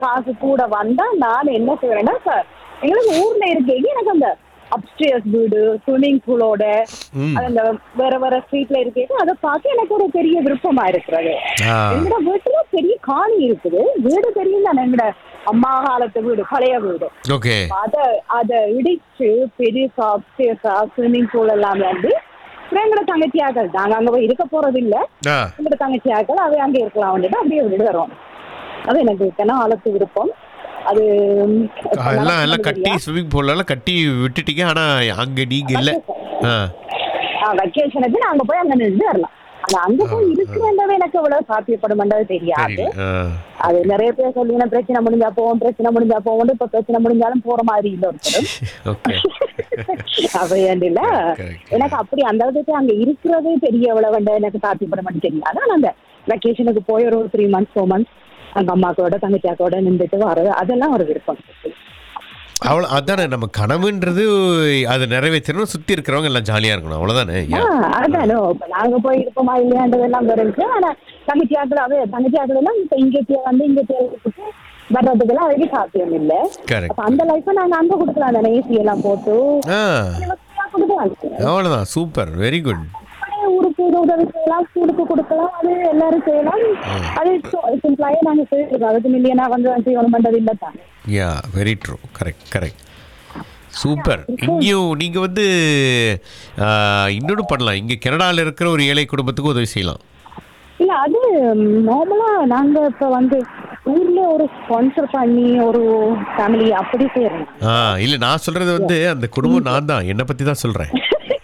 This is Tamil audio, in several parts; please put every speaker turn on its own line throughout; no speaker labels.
காசு கூட வந்தா நான் என்ன செய்வேன்னா சார் எங்களுக்கு ஊர்ல இருக்கீங்க எனக்கு அந்த அப்ஸ்டேர்ஸ் வீடு ஸ்விம்மிங் பூலோட
ம்.
அந்த வேற வேற ஸ்ட்ரீட்ல இருக்கீங்க அதை பார்க்க எனக்கு ஒரு பெரிய விருப்பமா இருக்கிறது
ஆ
எங்கட வீட்டுல பெரிய காணி இருக்குது வீடு தெரியும் தானே எங்கட அம்மா காலத்து வீடு பழைய வீடு
ஓகே
அத அத இடிச்சு பெருசா அப்ஸ்டேர்ஸா ஸ்விம்மிங் பூல் எல்லாம் வந்து அப்புறம் எங்கட தங்கச்சியாக்கள் நாங்க அங்க போய் இருக்க போறது இல்ல
ஆ
எங்கட தங்கச்சியாக்கள் அவை அங்க இருக்கலாம் வந்துட்டு அப்படியே விட்டு வரோம் அது எனக்கு கிண ஆழத்து விருப்பம் அது ம்,
எல்லாம் எல்லாம் கட்டி
தெரியா?
ஸ்விம்மிங் பூல் எல்லாம் கட்டி விட்டுட்டீங்க ஆனா அங்க நீங்க இல்ல ஆ
ஆ, வெக்கேஷனுக்கு நாங்க போய் அங்க நின்று வரலாம் ஆனா அங்க போய் இருக்கிறது எனக்கு எவ்வளவு சாத்தியப்படுமென்றது தெரியாது
தெரியல ஆ
அது நிறைய பேர் சொல்லுங்க பிரச்சனை முடிஞ்சா போவோம் பிரச்சனை முடிஞ்சா போவோம் இப்ப பிரச்சனை முடிஞ்சாலும் போற மாதிரி இல்ல ஒருத்தர்
ஓகே
அப்படி இல்ல
Correct.
எனக்கு அப்படி அந்த அளவுக்கு அங்க இருக்கிறதே பெரிய எவ்வளவு வேண்டாம் எனக்கு சாத்தியப்பட மாட்டேன் தெரியாது ஆனா அந்த வெக்கேஷனுக்கு போய் ஒரு த்ரீ மந்த்ஸ் ஃபோர் மந்த்ஸ் அங்க அம்மாக்கோட தங்கச்சியாக்கோட நின்றுட்டு வர்றது அதெல்லாம் ஒரு விருப்பம்
அவ்வளோ அதானே நம்ம கனவுன்றது அதை நிறைவேற்றணும் சுற்றி இருக்கிறவங்க எல்லாம் ஜாலியாக இருக்கணும் அவ்வளோதானே
ஆ, அதானோ இப்ப நாங்க போய் இருப்போமா இல்லையான்றதெல்லாம் வருது ஆனா தங்கச்சியாக்கள் அவே தங்கச்சியாக்கள் எல்லாம் இப்ப இங்க வந்து இங்க தேவைப்பட்டு வர்றதுக்கெல்லாம் அதுக்கு சாத்தியம் இல்ல
கரெக்ட்
அப்ப அந்த லைஃப நாங்க அங்க கொடுக்கலாம் தானே ஏசி எல்லாம் போட்டு
ஆ
கொடுக்கலாம்
அவ்வளோதான் சூப்பர் வெரி குட்
அப்படியே ஊருக்கு ஒரு உதவி செய்யலாம் ஸ்கூலுக்கு கொடுக்கலாம் அது எல்லாரும் செய்யலாம் அது சிம்பிளாயே நாங்க செய்யலாம் அதுக்கு மில்லியனா வந்து செய்யணும் பண்றது இல்ல தான்
yeah very true correct correct super இங்கேயும் நீங்கள் வந்து ஆ, இன்னொன்று பண்ணலாம் இங்கே கனடாவில் இருக்கிற ஒரு ஏழை குடும்பத்துக்கு உதவி செய்யலாம்
இல்ல அது நார்மலா நாங்க இப்ப வந்து ஊர்ல ஒரு ஸ்பான்சர் பண்ணி ஒரு ஃபேமிலி அப்படி செய்யறோம்
ஆ இல்லை நான் சொல்கிறது வந்து அந்த குடும்பம் நான் தான் என்னை பற்றி தான் சொல்கிறேன்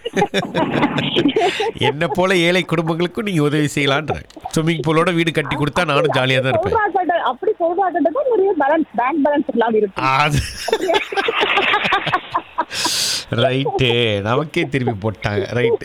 என்னை போல ஏழை குடும்பங்களுக்கும் நீங்கள் உதவி செய்யலான்றேன் ஸ்விம்மிங் பூலோட வீடு கட்டி கொடுத்தா நானும் ஜாலியாக தான் இருப்பேன்
சொல்றாங்க அப்படி சொல்றாங்க தான் நிறைய பேலன்ஸ் பேங்க் பேலன்ஸ் எல்லாம் இருக்கு
அது ரைட்டு நமக்கே திருப்பி போட்டாங்க ரைட்டு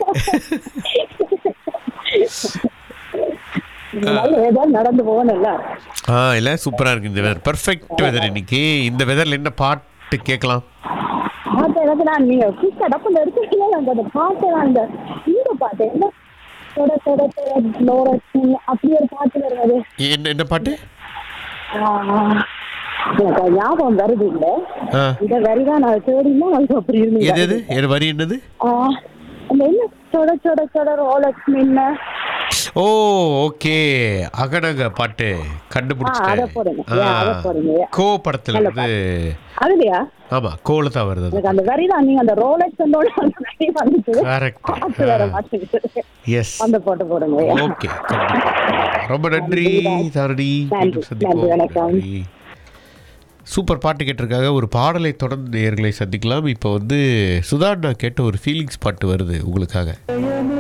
இதனால ஏதோ நடந்து போகணும்ல
ஆ இல்லை சூப்பராக இருக்கு இந்த வெதர் பர்ஃபெக்ட் வெதர் இன்னைக்கு இந்த வெதரில் என்ன பாட்டு கேட்கலாம்
பாட்டு எனக்கு நான் நீங்க குயிக்கா டப்புல இருக்கீங்க அந்த அந்த பாட்டு நான் அந்த இந்த பாட்டு என்ன தொட தொட தொட லோரட்சி அப்படி ஒரு பாட்டு வருவது
என்ன என்ன பாட்டு
ஆஹ், எனக்கு அது ஞாபகம் வருது இல்ல
ஆ
இந்த வரிதான் நான் தேடினா அது அப்படி
எது எது
இருந்தது
எது வரி என்னது
ஆஹ், அந்த என்ன சொட சொட சொட ரோலக்ஷ்மி என்ன
ஓ ஓகே அகடக பாட்டு
ஆ, அதை
கண்டுபிடிச்சிட்டேன்
போடுங்க. Yeah, அதை போடுங்க.
கோ படத்துல இருந்து
அதுலயா
ஆமா கோல தான் வருது அது
எனக்கு அந்த வரி தான் நீங்க அந்த ரோலக்ஸ் அந்த வரி வந்துச்சு
கரெக்ட்
பாட்டு வர மாட்டேங்குது
எஸ்
அந்த போட்டு போடுங்க
ஓகே ரொம்ப நன்றி தாரணி
நன்றி,
மீண்டும் சந்திப்போம்.
நன்றி, வணக்கம்.
நன்றி. சூப்பர் பாட்டு கேட்டிருக்காங்க ஒரு பாடலை தொடர்ந்து நேர்களை சந்திக்கலாம் இப்போ வந்து சுதாண்ணா கேட்ட ஒரு ஃபீலிங்ஸ் பாட்டு வருது உங்களுக்காக